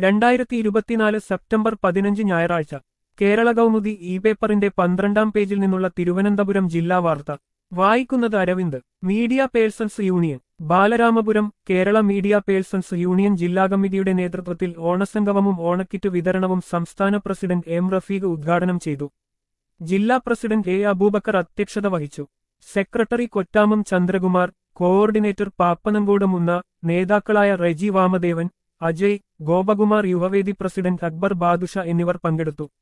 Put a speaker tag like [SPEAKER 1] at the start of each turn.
[SPEAKER 1] രണ്ടായിരത്തി ഇരുപത്തിനാല് സെപ്റ്റംബർ പതിനഞ്ച് ഞായറാഴ്ച കേരള കൗമുദി ഇ പേപ്പറിന്റെ പന്ത്രണ്ടാം പേജിൽ നിന്നുള്ള തിരുവനന്തപുരം ജില്ലാ വാർത്ത വായിക്കുന്നത് Aravind media persons union Balaramapuram Kerala media persons union ജില്ലാ കമ്മിറ്റിയുടെ നേതൃത്വത്തിൽ ഓണസംഗമവും ഓണക്കിറ്റ് വിതരണവും സംസ്ഥാന പ്രസിഡന്റ് എം റഫീഖ് ഉദ്ഘാടനം ചെയ്തു ജില്ലാ പ്രസിഡന്റ് എ അബൂബക്കർ അധ്യക്ഷത വഹിച്ചു സെക്രട്ടറി കൊറ്റാമം ചന്ദ്രകുമാർ കോഓർഡിനേറ്റർ പാപ്പനങ്കോട് മുന്ന നേതാക്കളായ റെജി വാമദേവൻ അജയ് ഗോപകുമാർ യുവവേദി പ്രസിഡന്റ് അക്ബർ ബാദുഷ എന്നിവർ പങ്കെടുത്തു